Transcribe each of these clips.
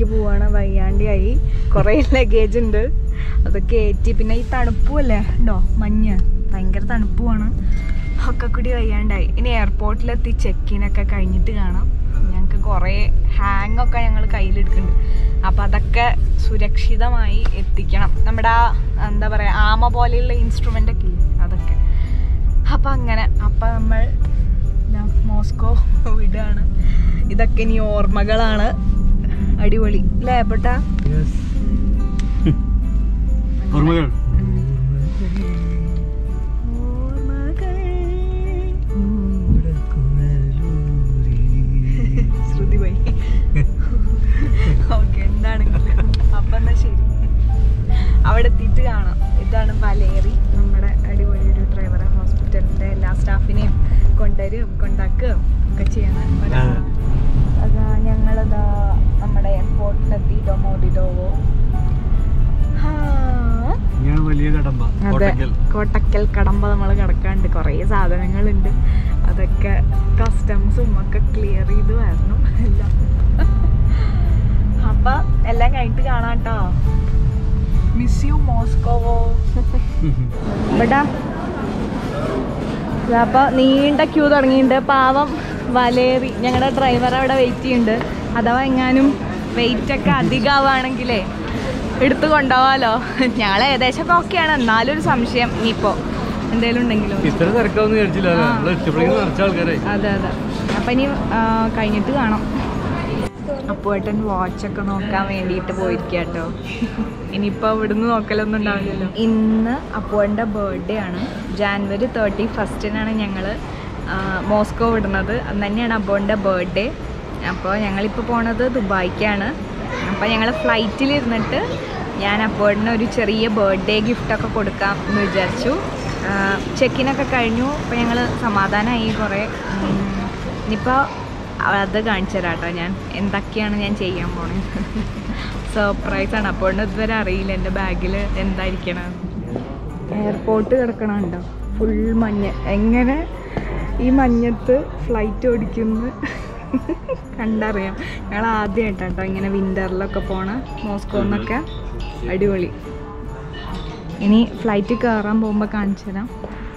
പോവാണ് വയ്യാണ്ടിയായി കുറേ ലഗേജ് ഉണ്ട് അതൊക്കെ ഏറ്റി പിന്നെ ഈ തണുപ്പും അല്ലേ ഉണ്ടോ മഞ്ഞ് ഭയങ്കര തണുപ്പുമാണ് ഒക്കെ കൂടി വയ്യാണ്ടായി ഇനി എയർപോർട്ടിലെത്തി ചെക്കിനൊക്കെ കഴിഞ്ഞിട്ട് കാണാം ഞങ്ങൾക്ക് കുറേ ഹാങ് ഒക്കെ ഞങ്ങൾ കയ്യിലെടുക്കുന്നുണ്ട് അപ്പം അതൊക്കെ സുരക്ഷിതമായി എത്തിക്കണം നമ്മുടെ ആ എന്താ പറയുക ആമ പോലെയുള്ള ഇൻസ്ട്രുമെൻ്റ് ഒക്കെ ഇല്ലേ അതൊക്കെ അപ്പം അങ്ങനെ അപ്പം നമ്മൾ ദാ മോസ്കോ വിടുകയാണ് ഇതൊക്കെ ഇനി ഓർമ്മകളാണ് അടിപൊളി അല്ലേ ഏപ്പട്ടാ ഓർമ്മകൾ ശ്രുതി പോയി ഓക്കെ എന്താണെങ്കിലും അപ്പൊ എന്നാ ശരി അവിടെ എത്തിയിട്ട് കാണാം ഇതാണ് വലേറി നമ്മുടെ അടിപൊളി ഒരു ഡ്രൈവർ ഹോസ്പിറ്റലിന്റെ എല്ലാ സ്റ്റാഫിനെയും കൊണ്ടുവരും കൊണ്ടാക്കുകയും ഒക്കെ ചെയ്യണ ഒരാളാണ് അതാ ഞങ്ങളതാ നമ്മുടെ എയർപോർട്ടിലെത്തി ഡൊമോഡിഡോവോ ഹാ ഞാൻ വലിയ കടമ്പ അതെ കോട്ടക്കൽ കോട്ടക്കൽ കടമ്പ നമ്മൾ കിടക്കാണ്ട് കുറേ സാധനങ്ങളുണ്ട് അതൊക്കെ കസ്റ്റംസും ഒക്കെ ക്ലിയർ ചെയ്ത് വരണം എല്ലാം അപ്പൊ എല്ലാം കഴിഞ്ഞിട്ട് കാണാം കേട്ടോ മിസ് യു മോസ്കോവോ ഇവിടെ അപ്പൊ നീണ്ട ക്യൂ തുടങ്ങിയിട്ടുണ്ട് പാവം വലേറി ഞങ്ങളുടെ ഡ്രൈവർ അവിടെ വെയിറ്റ് ചെയ്യുന്നുണ്ട് അഥവാ എങ്ങാനും വെയിറ്റ് ഒക്കെ അധികമാവാണെങ്കിലേ എടുത്തു കൊണ്ടുപോവാലോ ഞങ്ങൾ ഏകദേശം ഓക്കെയാണ് എന്നാലും ഒരു സംശയം ഇനിയിപ്പോ എന്തേലും ഉണ്ടെങ്കിലോ ഇത്ര തിരക്കാവെന്ന് വിചാരിച്ചില്ല ആ. നമ്മൾ എത്തിയപ്പോഴേക്കും നിറച്ച ആൾക്കാരായി അതെ അതെ അപ്പൊ ഇനി ആ, കഴിഞ്ഞിട്ട് കാണാം അപ്പുവേട്ടൻ വാച്ചൊക്കെ നോക്കാൻ വേണ്ടിയിട്ട് പോയിരിക്കാട്ടോ ഇനിയിപ്പോൾ ഇവിടുന്ന് നോക്കലൊന്നും ഉണ്ടാവില്ലല്ലോ ഇന്ന് അപ്പുവേൻ്റെ ബർത്ത്ഡേ ആണ് ജാനുവരി തേർട്ടി ഫസ്റ്റിനാണ് ഞങ്ങൾ മോസ്കോ വിടുന്നത് അന്ന് തന്നെയാണ് അപ്പുവിൻ്റെ ബർത്ത്ഡേ അപ്പോൾ ഞങ്ങളിപ്പോൾ പോണത് ദുബായിക്കാണ് അപ്പോൾ ഞങ്ങൾ ഫ്ലൈറ്റിലിരുന്നിട്ട് ഞാൻ അപ്പോഴിന് ഒരു ചെറിയ ബർത്ത്ഡേ ഗിഫ്റ്റൊക്കെ കൊടുക്കാം എന്ന് വിചാരിച്ചു ചെക്കിനൊക്കെ കഴിഞ്ഞു അപ്പോൾ ഞങ്ങൾ സമാധാനമായി കുറേ ഉം, ഇനിയിപ്പോൾ അത് കാണിച്ചു തരാം കേട്ടോ ഞാൻ എന്തൊക്കെയാണ് ഞാൻ ചെയ്യാൻ പോണത് സർപ്രൈസ് ആണ് അപ്പോഴിന് ഇതുവരെ അറിയില്ല എൻ്റെ ബാഗിൽ എന്തായിരിക്കണം എയർപോർട്ട് കിടക്കണുണ്ടോ ഫുൾ മഞ്ഞ് എങ്ങനെ ഈ മഞ്ഞത്ത് ഫ്ലൈറ്റ് ഓടിക്കുന്നു കണ്ടറിയാം ഞങ്ങൾ ആദ്യമായിട്ടാണ് കേട്ടോ ഇങ്ങനെ വിൻ്ററിലൊക്കെ പോണ മോസ്കോന്നൊക്കെ അടിപൊളി ഇനി ഫ്ലൈറ്റ് കയറാൻ പോകുമ്പോൾ കാണിച്ചു തരാം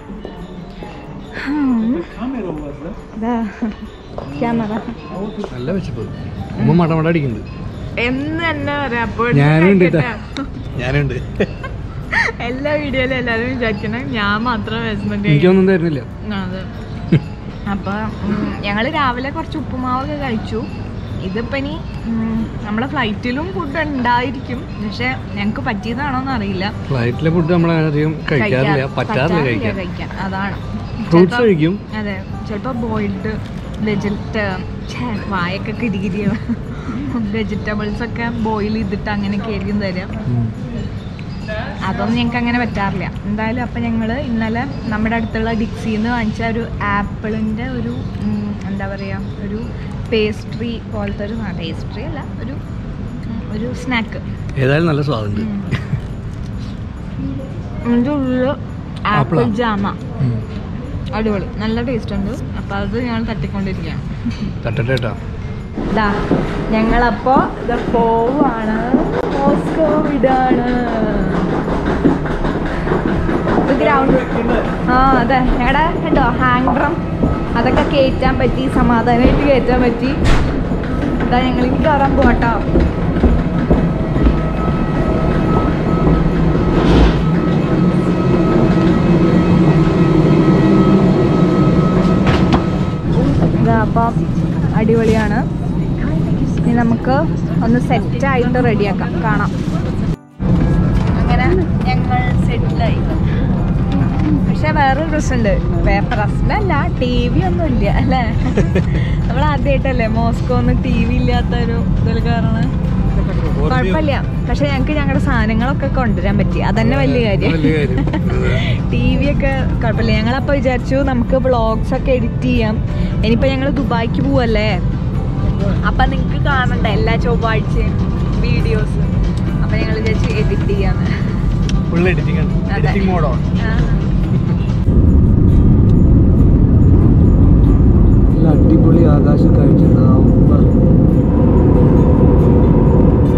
ഹും. ഇതാ ക്യാമറ നല്ല വെച്ചപ്പോ ഉമ്മ മടമട അടിക്കുന്നുണ്ട് എന്ന് തന്നെ പറയാം അപ്പോൾ ഞാനും ഉണ്ട് ട്ടാ. ഞാനുണ്ട് എല്ലാ വീഡിയോയിലും എല്ലാവരും വിചാരിക്കണം ഞാൻ മാത്രം വെസ്മെന്റ് എനിക്കൊന്നും തരുന്നില്ല അതെ അപ്പൊ ഉം, ഞങ്ങള് രാവിലെ കുറച്ച് ഉപ്പുമാവൊക്കെ കഴിച്ചു ഇതിപ്പോ ഇനി ഉം, നമ്മളെ ഫ്ലൈറ്റിലും ഫുഡ് ഉണ്ടായിരിക്കും പക്ഷെ ഞങ്ങക്ക് പറ്റിയതാണോന്ന് അറിയില്ല ഫ്ലൈറ്റിലെ ഫുഡ് നമ്മൾ അധികം കഴിക്കാറില്ല കഴിക്കാൻ- പറ്റാറില്ല കഴിക്കാൻ കഴിക്കാൻ അതാണ് ഫ്രൂട്ട്സ് ചിലപ്പോ- കഴിക്കും അതെ ചിലപ്പോ ബോയിൽഡ് വെജിറ്റ വായൊക്കെ കിരികിരിയോ വെജിറ്റബിൾസ് ഒക്കെ ബോയിൽ ചെയ്തിട്ട് അങ്ങനെയൊക്കെ ആയിരിക്കും തരാം ഉം. അതൊന്നും ഞങ്ങൾക്ക് അങ്ങനെ പറ്റാറില്ല എന്തായാലും അപ്പം ഞങ്ങൾ ഇന്നലെ നമ്മുടെ അടുത്തുള്ള ഡിക്സിന്ന് വാങ്ങിച്ച ഒരു ആപ്പിളിൻ്റെ ഒരു ഉം, എന്താ പറയുക ഒരു പേസ്ട്രി പോലത്തെ ഒരു പേസ്ട്രി അല്ല ഒരു ഉം, ഒരു സ്നാക്ക് ഏതായാലും നല്ല സ്വാദുണ്ട് അതിൻ്റെ ഉള്ളിൽ ആപ്പിൾ ആപ്പിളാ? ജാമ ഉം. അടിപൊളി നല്ല ടേസ്റ്റ് ഉണ്ട് അപ്പം അത് ഞങ്ങൾ തട്ടിക്കൊണ്ടിരിക്കുകയാണ് തട്ടട്ടെ കേട്ടോ ഇതാ ഞങ്ങളപ്പോ ഇത് പോവാണ് മോസ്കോ വിടാണ് ഇത് ഗ്രൗണ്ട് ആ അതെ ഞങ്ങളുടെ ഉണ്ടോ ഹാങ് ഡ്രം അതൊക്കെ കയറ്റാൻ പറ്റി സമാധാനമായിട്ട് കയറ്റാൻ പറ്റി ഇതാ ഞങ്ങൾ ഇനി കയറാൻ പോട്ടോ ഇതാ അപ്പം അടിപൊളിയാണ് ഇനി നമുക്ക് ഒന്ന് സെറ്റായിട്ട് റെഡിയാക്കാം കാണാം അങ്ങനെ ഞങ്ങൾ സെറ്റിലായി പക്ഷെ വേറൊരു പ്രശ്നമുണ്ട് വേ- പ്രശ്നമല്ല ടി വി ഒന്നും ഇല്ല അല്ലേ നമ്മൾ ആദ്യമായിട്ടല്ലേ മോസ്കോന്ന് ടി വി ഇല്ലാത്ത ഒരു ഇതിൽ കയറണ കുഴപ്പമില്ല പക്ഷെ ഞങ്ങൾക്ക് ഞങ്ങളുടെ സാധനങ്ങളൊക്കെ കൊണ്ടുവരാൻ പറ്റി അതന്നെ വലിയ കാര്യം വലിയ കാര്യം ടി വി ഒക്കെ കുഴപ്പമില്ല ഞങ്ങളപ്പോൾ വിചാരിച്ചു നമുക്ക് വ്ളോഗ്സ് ഒക്കെ എഡിറ്റ് ചെയ്യാം ഇനിയിപ്പോൾ ഞങ്ങൾ ദുബായിക്ക് പോവല്ലേ അപ്പം നിങ്ങൾക്ക് കാണണ്ട എല്ലാ ചൊവ്വാഴ്ചയും വീഡിയോസ് അപ്പം ഞങ്ങൾ വിചാരിച്ചു എഡിറ്റ് ചെയ്യാന്ന് ഫുൾ എഡിറ്റിംഗ് ആണ് അതെ. എഡിറ്റിംഗ് മോഡോ ആ. നല്ല അടിപൊളി ആകാശ കാഴ്ച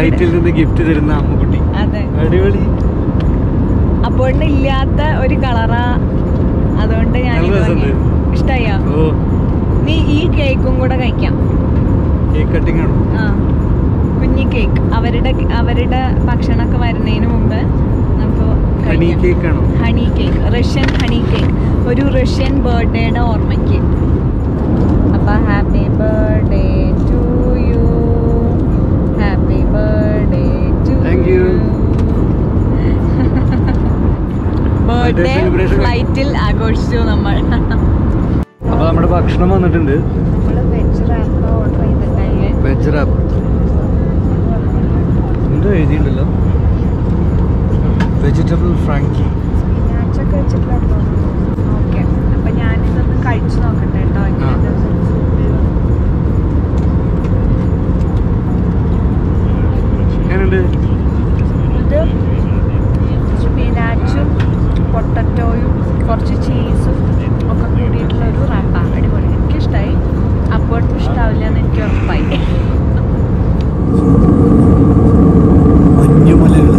ഫ്ലൈറ്റിൽ നിന്ന് ഗിഫ്റ്റ് തരുന്ന അമ്മക്കുട്ടി അതെ അടിപൊളി അപ്പോൾ ഇല്ലാത്ത ഒരു കളറാ അതുകൊണ്ട് ഞാൻ നല്ല രസമുണ്ട്. ഇഷ്ടായോ ഓ നീ ഈ കേക്കും കൂടെ കഴിക്കാം കേക്ക് കട്ടിംഗ് ആണോ ആ കുഞ്ഞി കേക്ക് അവരുടെ അവരുടെ ഭക്ഷണമൊക്കെ വരുന്നതിന് മുമ്പ് നമുക്ക് ഹണി കഴിക്കാം. കേക്ക് ആണോ honey cake Russian honey cake ഒരു റഷ്യൻ ബർത്ത്ഡേയുടെ ഓർമ്മയ്ക്ക് അപ്പൊ happy birthday to you happy birthday to Thank you. Birthday celebration ഫ്ലൈറ്റിൽ ആഘോഷിച്ചു നമ്മൾ അപ്പൊ നമ്മുടെ ഭക്ഷണം വന്നിട്ടുണ്ട് നമ്മൾ വെജ് റാപ്പ് ഓർഡർ ചെയ്തിട്ടുണ്ടായി വെജ് റാപ്പ് എന്തോ എഴുതിയിട്ടുണ്ടല്ലോ വെജിറ്റബിൾ ഫ്രാങ്കി സ്പിനാച്ചൊക്കെ വെച്ചിട്ടുണ്ടോ ഓക്കെ അപ്പൊ ഞാനിതൊന്ന് കഴിച്ചു നോക്കട്ടെ കേട്ടോ എങ്ങനെയുണ്ട്? എങ്ങനെയുണ്ട് ഇത് സ്പിനാച്ചും പൊട്ടറ്റോയും കുറച്ച് ചീസും ഒക്കെ കൂടിയിട്ടുള്ള ഒരു റാപ്പാണ് അടിപൊളി എനിക്കിഷ്ടമായി അപ്പോഴത്തും ഇഷ്ടാവില്ല എന്ന് എനിക്ക് ഉറപ്പായി മഞ്ഞുമലകൾ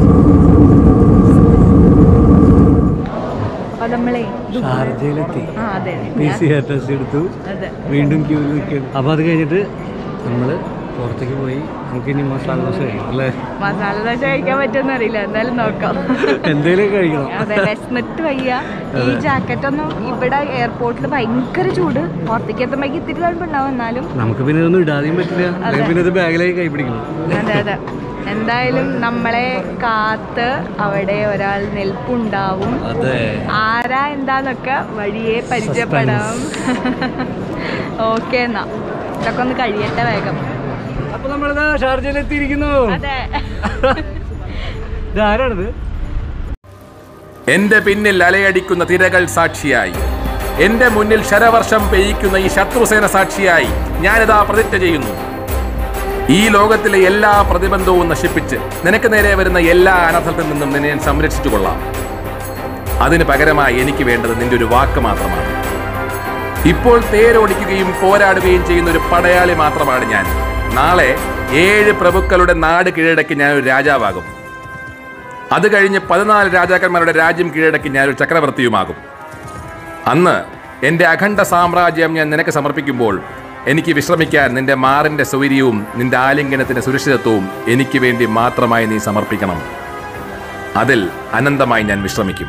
അപ്പൊ നമ്മളെ ഷാർജയിലെത്തി ആ അതെ പി സി ആർ ടെസ്റ്റ് എടുത്തു അതെ വീണ്ടും ക്യൂവിൽ നിൽക്കുകയാണ് അപ്പോൾ അത് കഴിഞ്ഞിട്ട് നമ്മൾ പുറത്തേക്ക് പോയി നമുക്ക് ഇനി മസാല ദോശ കഴിക്കണം അല്ലേ മസാല ദോശ കഴിക്കാൻ പറ്റുമെന്ന് അറിയില്ല എന്തായാലും നോക്കാം എന്തേലും കഴിക്കണം അതെ വിശന്നിട്ട് വയ്യ ഈ അതെ. ജാക്കറ്റ് ഒന്നും ഇവിടെ എയർപോർട്ടിൽ ഭയങ്കര ചൂട് പുറത്തേക്ക് എത്തുമ്പോഴേക്ക് ഇത്തിരി തണുപ്പുണ്ടാവും എന്നാലും നമുക്ക് പിന്നെ ഇതൊന്നും ഇടാതെയും പറ്റില്ല അല്ലെങ്കിൽ പിന്നെ ഇത് ബാഗിലേക്ക് കൈ പിടിക്കണം അതെ അതെ എന്തായാലും നമ്മളെ കാത്ത് അവിടെ ഒരാൾ നിൽപ്പുണ്ടാവും അതെ ആരാ എന്താന്നൊക്കെ വഴിയെ പരിചയപ്പെടാം ഓക്കെ എന്നാ ഇതൊക്കെ ഒന്ന് കഴിയട്ടെ വേഗം അപ്പൊ നമ്മളിതാ ഷാർജയിൽ എത്തിയിരിക്കുന്നു അതെ ഇത് ആരാണിത് എന്റെ പിന്നിൽ അലയടിക്കുന്ന തിരകൾ സാക്ഷിയായി എന്റെ മുന്നിൽ ശരവർഷം പെയ്യിക്കുന്ന ഈ ശത്രുസേന സാക്ഷിയായി ഞാനിതാ പ്രതിജ്ഞ ചെയ്യുന്നു ഈ ലോകത്തിലെ എല്ലാ പ്രതിബന്ധവും നശിപ്പിച്ച് നിനക്ക് നേരെ വരുന്ന എല്ലാ അനർത്ഥത്തിൽ നിന്നും നിന്നെ ഞാൻ സംരക്ഷിച്ചു കൊള്ളാം അതിന് പകരമായി എനിക്ക് വേണ്ടത് നിന്റെ ഒരു വാക്ക് മാത്രമാണ് ഇപ്പോൾ തേരോടിക്കുകയും പോരാടുകയും ചെയ്യുന്ന ഒരു പടയാളി മാത്രമാണ് ഞാൻ നാളെ ഏഴ് പ്രഭുക്കളുടെ നാട് കീഴടക്കി ഞാൻ ഒരു രാജാവാകും അത് കഴിഞ്ഞ് പതിനാല് രാജാക്കന്മാരുടെ രാജ്യം കീഴടക്കി ഞാനൊരു ചക്രവർത്തിയുമാകും അന്ന് എൻ്റെ അഖണ്ഡ സാമ്രാജ്യം ഞാൻ നിനക്ക് സമർപ്പിക്കുമ്പോൾ എനിക്ക് വിശ്രമിക്കാൻ നിന്റെ മാറിന്റെ സൗകര്യവും നിന്റെ ആലിംഗനത്തിന്റെ സുരക്ഷിതത്വവും എനിക്ക് വേണ്ടി മാത്രമായി നീ സമർപ്പിക്കണം അതിൽ അനന്തമായി ഞാൻ വിശ്രമിക്കും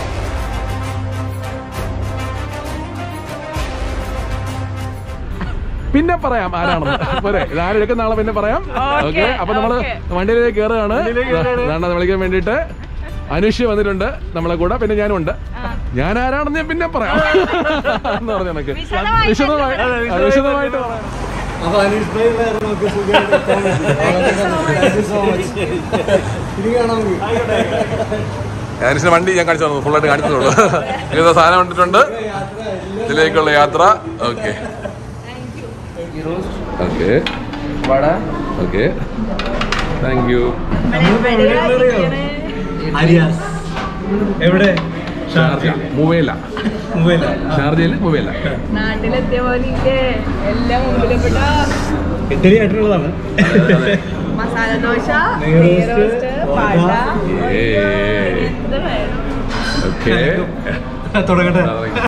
പിന്നെ പറയാം ആരാണെന്ന് പോരെ ഇത് ആരെടുക്കുന്ന ആളെ പിന്നെ പറയാം Okay, ഓക്കെ അപ്പൊ നമ്മള് okay. വണ്ടിയിലേക്ക് കയറുകയാണ് വണ്ടിയിലേക്ക് കയറുകയാണ്. അതാണ് വിളിക്കാൻ വേണ്ടിയിട്ട് അനുഷ്യ വന്നിട്ടുണ്ട് നമ്മളെ കൂടെ പിന്നെ ഞാനും ഉണ്ട് ഞാൻ ആരാണെന്ന് ഞാൻ പിന്നെ പറയാം എന്ന് പറഞ്ഞു എനിക്ക് വിശദമായിട്ട് വിശദമായി അതെ, ആ, വിശദമായിട്ട് പറയാം അപ്പൊ അനീഷ് ഭായി വേറെ നമുക്ക് സുഖമായിട്ട് എത്താൻ പറ്റി. Thank you so much. ഇനി കാണാം നമുക്ക്. അനുഷ്യ വണ്ടി ഞാൻ കാണിച്ചു തന്നു ഫുള്ളായിട്ട് കാണിച്ചു തന്നുള്ളൂ ഇങ്ങനത്തെ സാധനം കണ്ടിട്ടുണ്ട് ഇതിലേക്കുള്ള യാത്ര okay okay okay thank you നമ്മളിപ്പോ എവിടെയാണെന്നറിയോ? അരിയാസ് എവിടെ ഷാർജ മുവേല മുംബൈയില ഷാർജയിൽ മുവേല നാട്ടിലെത്തിയ പോലെ ഇല്ലേ എല്ലാം മുമ്പിലെപ്പെട്ട ഇറ്റലി ആയിട്ടുള്ളതാണ് മസാല ദോശ നെയ്റോസ്റ്റ്, നെയ്റോസ്റ്റ്, വട. പഴ ഏയ്. എന്ത് വേണം ഓക്കെ തുടങ്ങട്ടെ